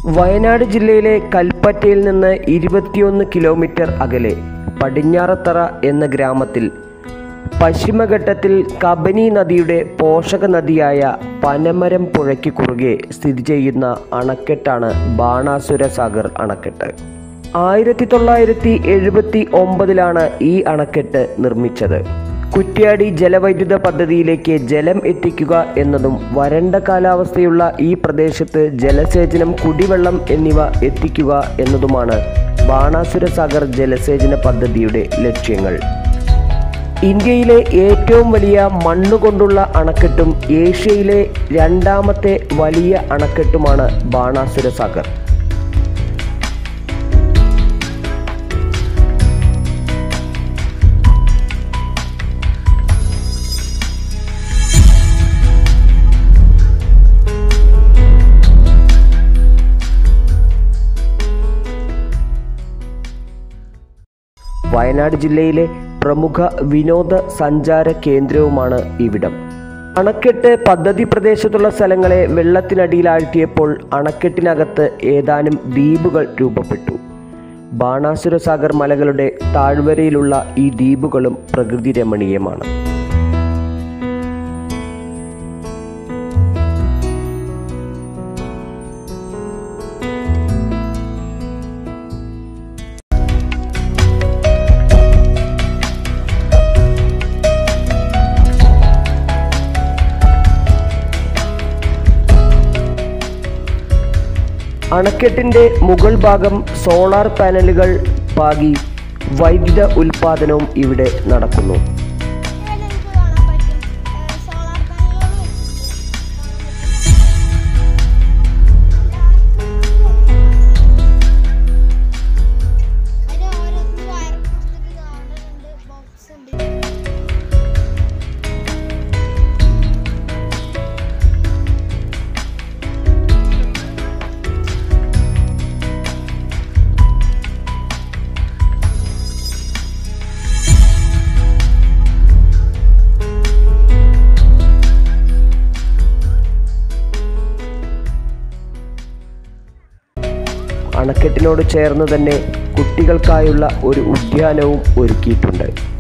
വയനാട് ജില്ലയിലെ കൽപ്പറ്റയിൽ നിന്ന് ഇരുപത്തിയൊന്ന് കിലോമീറ്റർ അകലെ പടിഞ്ഞാറത്തറ എന്ന ഗ്രാമത്തിൽ പശ്ചിമഘട്ടത്തിൽ കബനി നദിയുടെ പോഷക നദിയായ പനമരം പുഴയ്ക്ക് കുറുകെ സ്ഥിതി ചെയ്യുന്ന അണക്കെട്ടാണ് ബാണാസുര സാഗർ അണക്കെട്ട് ആയിരത്തി തൊള്ളായിരത്തി എഴുപത്തി ഒമ്പതിലാണ് ഈ അണക്കെട്ട് നിർമ്മിച്ചത് കുറ്റ്യാടി ജലവൈദ്യുത പദ്ധതിയിലേക്ക് ജലം എത്തിക്കുക എന്നതും വരണ്ട കാലാവസ്ഥയുള്ള ഈ പ്രദേശത്ത് ജലസേചനം കുടിവെള്ളം എന്നിവ എത്തിക്കുക എന്നതുമാണ് ബാണാസുര സാഗർ ജലസേചന പദ്ധതിയുടെ ലക്ഷ്യങ്ങൾ ഇന്ത്യയിലെ ഏറ്റവും വലിയ മണ്ണുകൊണ്ടുള്ള അണക്കെട്ടും ഏഷ്യയിലെ രണ്ടാമത്തെ വലിയ അണക്കെട്ടുമാണ് ബാണാസുര സാഗർ വയനാട് ജില്ലയിലെ പ്രമുഖ വിനോദ സഞ്ചാര കേന്ദ്രവുമാണ് ഇവിടം അണക്കെട്ട് പദ്ധതി പ്രദേശത്തുള്ള സ്ഥലങ്ങളെ വെള്ളത്തിനടിയിലാഴ്ത്തിയപ്പോൾ അണക്കെട്ടിനകത്ത് ഏതാനും ദ്വീപുകൾ രൂപപ്പെട്ടു ബാണാസുര സാഗർ മലകളുടെ താഴ്വരയിലുള്ള ഈ ദ്വീപുകളും പ്രകൃതി രമണീയമാണ് അണക്കെട്ടിന്റെ മുകൾ ഭാഗം സോളാർ പാനലുകൾ പാകി വൈദ്യുത ഉൽപാദനവും ഇവിടെ നടക്കുന്നു ഇവിടെ നമുക്ക് കാണാൻ പറ്റും സോളാർ പാനലുകൾ അതിന് ഓരോന്ന് വയർ കൊടുത്തിട്ട് കാണുന്നുണ്ട് ബോക്സ് ഉണ്ട് അണക്കെട്ടിനോട് ചേർന്ന് തന്നെ കുട്ടികൾക്കായുള്ള ഒരു ഉദ്യാനവും ഒരുക്കിയിട്ടുണ്ട്